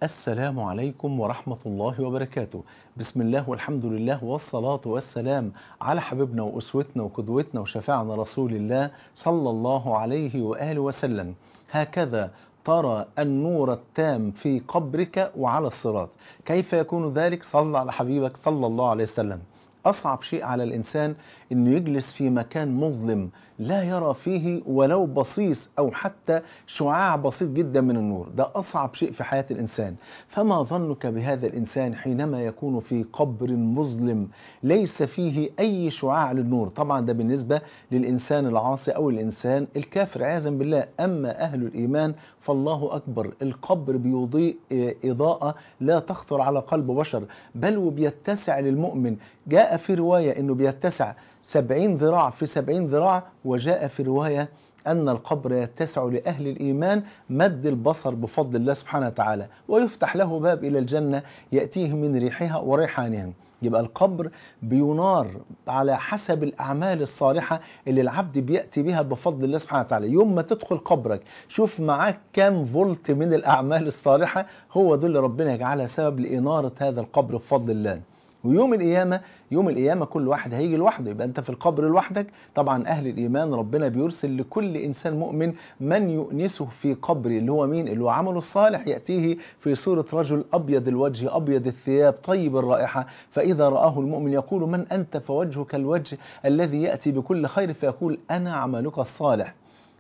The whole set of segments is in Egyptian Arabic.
السلام عليكم ورحمة الله وبركاته بسم الله والحمد لله والصلاة والسلام على حبيبنا وأسوتنا وقدوتنا وشفاعنا رسول الله صلى الله عليه وآله وسلم هكذا ترى النور التام في قبرك وعلى الصراط كيف يكون ذلك صلى على حبيبك صلى الله عليه وسلم أصعب شيء على الإنسان أنه يجلس في مكان مظلم لا يرى فيه ولو بصيص أو حتى شعاع بسيط جدا من النور ده أصعب شيء في حياة الإنسان فما ظنك بهذا الإنسان حينما يكون في قبر مظلم ليس فيه أي شعاع للنور طبعا ده بالنسبة للإنسان العاصي أو الإنسان الكافر عياذا بالله أما أهل الإيمان فالله أكبر القبر بيضيء إضاءة لا تخطر على قلب بشر بل وبيتسع للمؤمن جاء في رواية أنه بيتسع سبعين ذراع في سبعين ذراع وجاء في رواية أن القبر يتسع لأهل الإيمان مد البصر بفضل الله سبحانه وتعالى ويفتح له باب إلى الجنة يأتيه من ريحها وريحانها يبقى القبر بينار على حسب الأعمال الصالحة اللي العبد بيأتي بها بفضل الله سبحانه وتعالى يوم ما تدخل قبرك شوف معاك كام فولت من الأعمال الصالحة هو دول اللي ربنا يجعلها سبب لإنارة هذا القبر بفضل الله ويوم القيامة يوم القيامة كل واحد هيجي لوحده يبقى أنت في القبر لوحدك طبعا أهل الإيمان ربنا بيرسل لكل إنسان مؤمن من يؤنسه في قبره اللي هو مين اللي هو عمله الصالح يأتيه في صورة رجل أبيض الوجه أبيض الثياب طيب الرائحة فإذا رآه المؤمن يقول من أنت فوجهك الوجه الذي يأتي بكل خير فيقول أنا عملك الصالح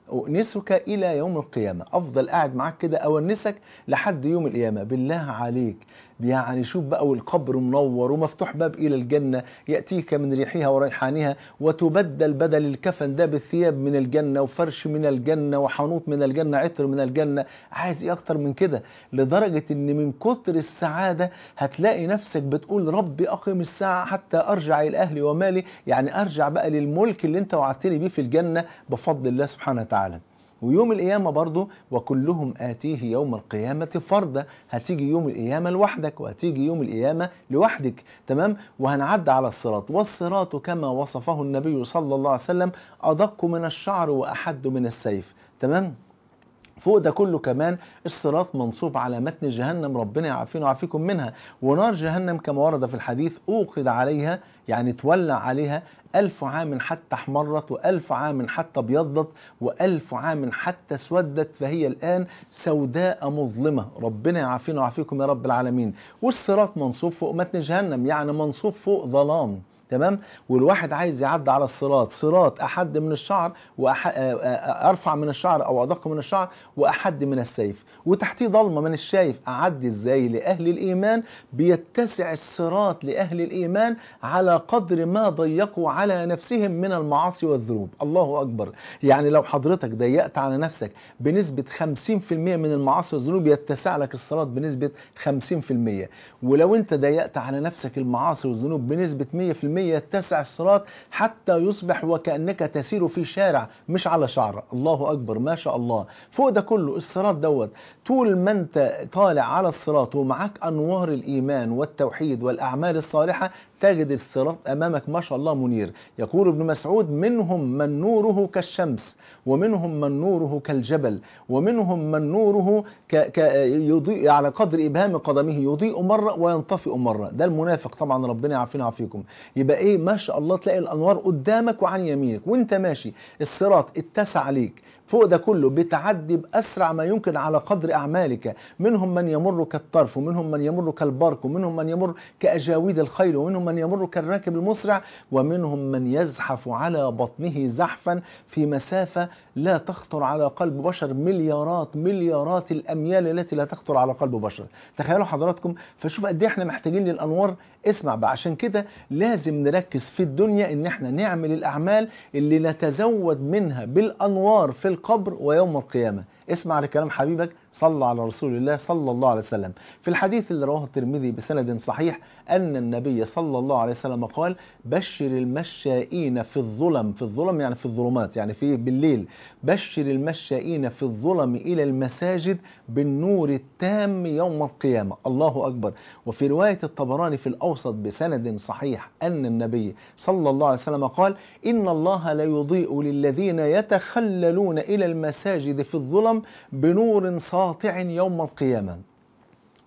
أؤنسك إلى يوم القيامة أفضل قاعد معاك كده أونسك لحد يوم القيامة بالله عليك يعني شوف بقى والقبر منور ومفتوح باب إلى الجنة يأتيك من ريحها وريحانها وتبدل بدل الكفن ده بالثياب من الجنة وفرش من الجنة وحنوط من الجنة عطر من الجنة عايز إيه أكتر من كده لدرجة إن من كتر السعادة هتلاقي نفسك بتقول ربي أقم الساعة حتى أرجع إلى أهلي ومالي يعني أرجع بقى للملك اللي أنت وعدتني بيه في الجنة بفضل الله سبحانه وتعالى ويوم القيامة برضه وكلهم آتيه يوم القيامة فردا هتيجي يوم القيامة لوحدك وهتيجي يوم القيامة لوحدك تمام وهنعدي على الصراط والصراط كما وصفه النبي صلى الله عليه وسلم أدق من الشعر وأحد من السيف تمام فوق ده كله كمان الصراط منصوب على متن جهنم ربنا يعافينا ويعافيكم منها ونار جهنم كما ورد في الحديث أوقد عليها يعني تولع عليها ألف عام حتى احمرت وألف عام حتى ابيضت وألف عام حتى اسودت فهي الآن سوداء مظلمة ربنا يعافينا ويعافيكم يا رب العالمين والصراط منصوب فوق متن جهنم يعني منصوب فوق ظلام تمام والواحد عايز يعدي على الصراط صراط احد من الشعر وأح... ارفع من الشعر او ادق من الشعر واحد من السيف وتحتيه ضلمه من الشايف اعدي ازاي لاهل الايمان بيتسع الصراط لاهل الايمان على قدر ما ضيقوا على نفسهم من المعاصي والذنوب الله اكبر يعني لو حضرتك ضيقت على نفسك بنسبه 50% من المعاصي والذنوب يتسع لك الصراط بنسبه 50% ولو انت ضيقت على نفسك المعاصي والذنوب بنسبه 100% يتسع الصراط حتى يصبح وكأنك تسير في شارع مش على شعر الله أكبر ما شاء الله فوق ده كله الصراط دوت طول ما انت طالع على الصراط ومعاك أنوار الإيمان والتوحيد والأعمال الصالحة تجد الصراط أمامك ما شاء الله منير يقول ابن مسعود منهم من نوره كالشمس ومنهم من نوره كالجبل ومنهم من نوره ك... ك... يضيء على قدر إبهام قدمه يضيء مرة وينطفئ مرة ده المنافق طبعا ربنا يعافينا ويعافيكم يبقى ايه ما شاء الله تلاقي الانوار قدامك وعن يمينك وانت ماشي الصراط اتسع عليك فوق ده كله بتعدي بأسرع ما يمكن على قدر أعمالك منهم من يمر كالطرف ومنهم من يمر كالبرق ومنهم من يمر كأجاويد الخيل ومنهم من يمر كالراكب المسرع ومنهم من يزحف على بطنه زحفا في مسافة لا تخطر على قلب بشر مليارات مليارات الأميال التي لا تخطر على قلب بشر تخيلوا حضراتكم فشوف قد ايه احنا محتاجين للأنوار اسمع بقى عشان كده لازم نركز في الدنيا ان احنا نعمل الأعمال اللي نتزود منها بالأنوار في القبر ويوم القيامة اسمع لكلام حبيبك صلى على رسول الله صلى الله عليه وسلم في الحديث اللي رواه الترمذي بسند صحيح أن النبي صلى الله عليه وسلم قال بشر المشائين في الظلم في الظلم يعني في الظلمات يعني في بالليل بشر المشائين في الظلم إلى المساجد بالنور التام يوم القيامة الله أكبر وفي رواية الطبراني في الأوسط بسند صحيح أن النبي صلى الله عليه وسلم قال إن الله لا يضيء للذين يتخللون إلى المساجد في الظلم بنور ساطع يوم القيامة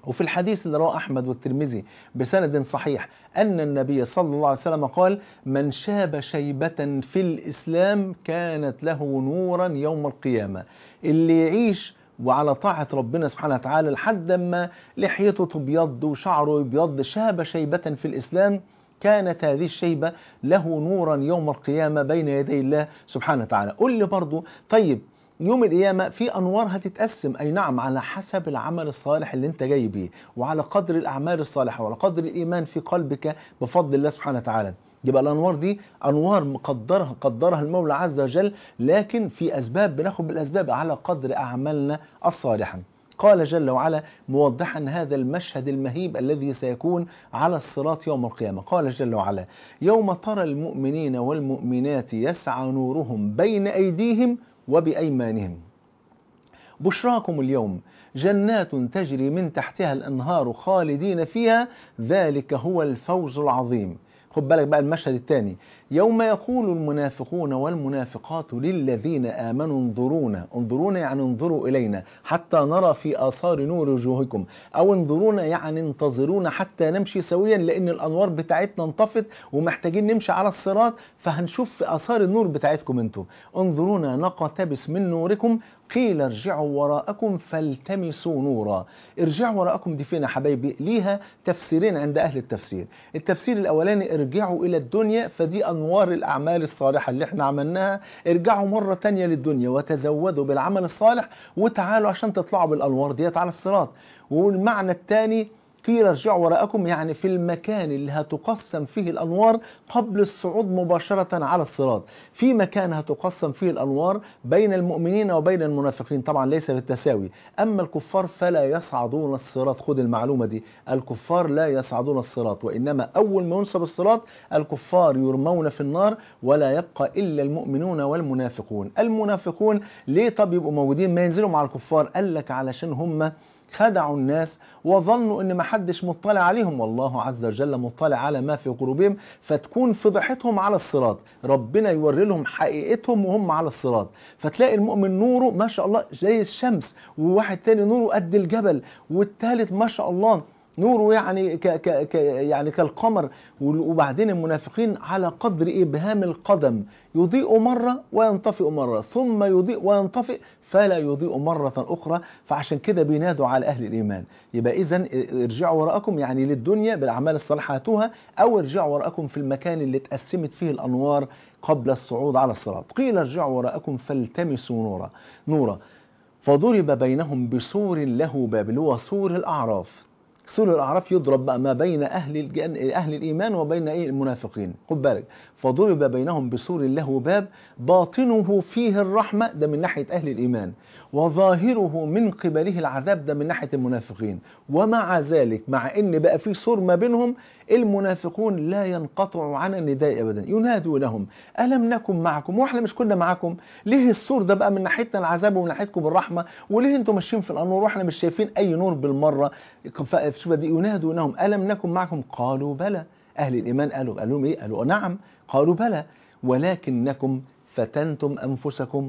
وفي الحديث اللي رواه أحمد والترمذي بسند صحيح أن النبي صلى الله عليه وسلم قال من شاب شيبة في الإسلام كانت له نورا يوم القيامة اللي يعيش وعلى طاعة ربنا سبحانه وتعالى لحد ما لحيته تبيض وشعره يبيض شاب شيبة في الإسلام كانت هذه الشيبة له نورا يوم القيامة بين يدي الله سبحانه وتعالى قل لي برضو طيب يوم القيامة في أنوار هتتقسم أي نعم على حسب العمل الصالح اللي أنت جاي بيه وعلى قدر الأعمال الصالحة وعلى قدر الإيمان في قلبك بفضل الله سبحانه وتعالى يبقى الأنوار دي أنوار مقدرها قدرها المولى عز وجل لكن في أسباب بناخد بالأسباب على قدر أعمالنا الصالحة قال جل وعلا موضحا هذا المشهد المهيب الذي سيكون على الصراط يوم القيامة قال جل وعلا يوم ترى المؤمنين والمؤمنات يسعى نورهم بين أيديهم وبأيمانهم بشراكم اليوم جنات تجري من تحتها الأنهار خالدين فيها ذلك هو الفوز العظيم خد بالك بقى المشهد الثاني يوم يقول المنافقون والمنافقات للذين آمنوا انظرونا انظرونا يعني انظروا إلينا حتى نرى في آثار نور وجوهكم أو انظرونا يعني انتظرونا حتى نمشي سويا لأن الأنوار بتاعتنا انطفت ومحتاجين نمشي على الصراط فهنشوف في آثار النور بتاعتكم انتم انظرونا نقتبس من نوركم قيل ارجعوا وراءكم فالتمسوا نورا ارجعوا وراءكم دي فين يا حبايبي ليها تفسيرين عند أهل التفسير التفسير الأولاني ارجعوا إلى الدنيا فدي أنوار الأعمال الصالحة اللي احنا عملناها ارجعوا مرة تانية للدنيا وتزودوا بالعمل الصالح وتعالوا عشان تطلعوا بالأنوار ديت على الصراط والمعنى الثاني قيل ارجعوا وراءكم يعني في المكان اللي هتقسم فيه الأنوار قبل الصعود مباشرة على الصراط في مكان هتقسم فيه الأنوار بين المؤمنين وبين المنافقين طبعا ليس بالتساوي أما الكفار فلا يصعدون الصراط خد المعلومة دي الكفار لا يصعدون الصراط وإنما أول ما ينصب الصراط الكفار يرمون في النار ولا يبقى إلا المؤمنون والمنافقون المنافقون ليه طب يبقوا موجودين ما ينزلوا مع الكفار قال لك علشان هم خدعوا الناس وظنوا ان ما حدش مطلع عليهم والله عز وجل مطلع على ما في قلوبهم فتكون فضحتهم على الصراط ربنا يوري لهم حقيقتهم وهم على الصراط فتلاقي المؤمن نوره ما شاء الله زي الشمس وواحد تاني نوره قد الجبل والتالت ما شاء الله نوره يعني ك ك ك يعني كالقمر وبعدين المنافقين على قدر ابهام القدم يضيء مره وينطفئ مره ثم يضيء وينطفئ فلا يضيء مرة أخرى فعشان كده بينادوا على أهل الإيمان يبقى إذا ارجعوا وراءكم يعني للدنيا بالأعمال الصالحة هاتوها أو ارجعوا وراءكم في المكان اللي اتقسمت فيه الأنوار قبل الصعود على الصراط قيل ارجعوا وراءكم فالتمسوا نورا نورا فضرب بينهم بسور له باب اللي هو سور الأعراف سور الأعراف يضرب بقى ما بين أهل الجن... أهل الإيمان وبين إيه المنافقين خد بالك فضرب بينهم بسور له باب باطنه فيه الرحمة ده من ناحية أهل الإيمان وظاهره من قبله العذاب ده من ناحية المنافقين ومع ذلك مع إن بقى في سور ما بينهم المنافقون لا ينقطعوا عن النداء أبدا ينادوا لهم ألم نكن معكم وإحنا مش كنا معكم ليه السور ده بقى من ناحيتنا العذاب ومن ناحيتكم الرحمة وليه أنتم ماشيين في الأنوار وإحنا مش شايفين أي نور بالمرة شوف دي ينادوا لهم ألم نكن معكم قالوا بلى أهل الإيمان قالوا قالوا لهم إيه قالوا نعم قالوا بلى ولكنكم فتنتم أنفسكم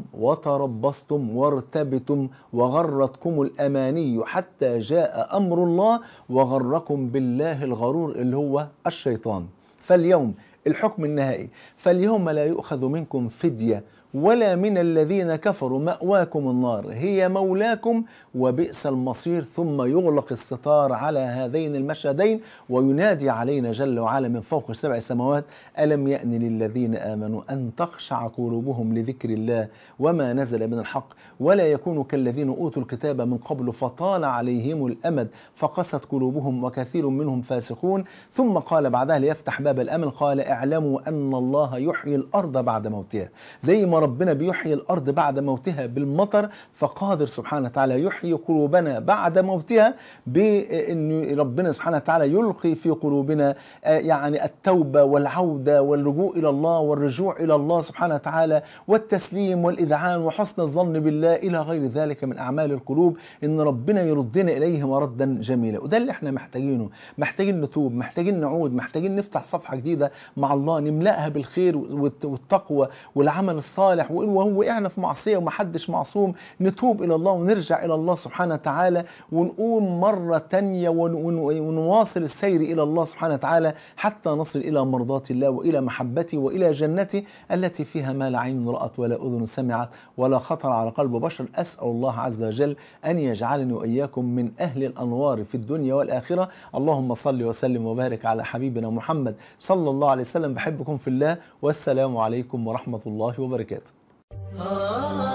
وتربصتم وارتبتم وغرتكم الأماني حتى جاء أمر الله وغركم بالله الغرور اللي هو الشيطان فاليوم الحكم النهائي فاليوم لا يؤخذ منكم فدية ولا من الذين كفروا مأواكم النار هي مولاكم وبئس المصير ثم يغلق الستار على هذين المشهدين وينادي علينا جل وعلا من فوق سبع سماوات ألم يأن للذين آمنوا أن تخشع قلوبهم لذكر الله وما نزل من الحق ولا يكونوا كالذين أوتوا الكتاب من قبل فطال عليهم الأمد فقست قلوبهم وكثير منهم فاسقون ثم قال بعدها ليفتح باب الأمن قال اعلموا أن الله يحيي الأرض بعد موتها زي ما ربنا بيحيي الأرض بعد موتها بالمطر فقادر سبحانه وتعالى يحيي قلوبنا بعد موتها بأن ربنا سبحانه وتعالى يلقي في قلوبنا يعني التوبة والعودة واللجوء إلى الله والرجوع إلى الله سبحانه وتعالى والتسليم والإذعان وحسن الظن بالله إلى غير ذلك من أعمال القلوب إن ربنا يردنا إليه مردا جميلا وده اللي احنا محتاجينه محتاجين نتوب محتاجين نعود محتاجين نفتح صفحة جديدة مع الله نملأها بالخير والتقوى والعمل الصالح صالح وهو وقعنا في معصية ومحدش معصوم نتوب إلى الله ونرجع إلى الله سبحانه وتعالى ونقوم مرة تانية ون- ون- ونواصل السير إلى الله سبحانه وتعالى حتى نصل إلى مرضات الله وإلى محبته وإلى جنته التي فيها ما لا عين رأت ولا أذن سمعت ولا خطر على قلب بشر أسأل الله عز وجل أن يجعلني وإياكم من أهل الأنوار في الدنيا والآخرة اللهم صل وسلم وبارك على حبيبنا محمد صلى الله عليه وسلم بحبكم في الله والسلام عليكم ورحمة الله وبركاته ah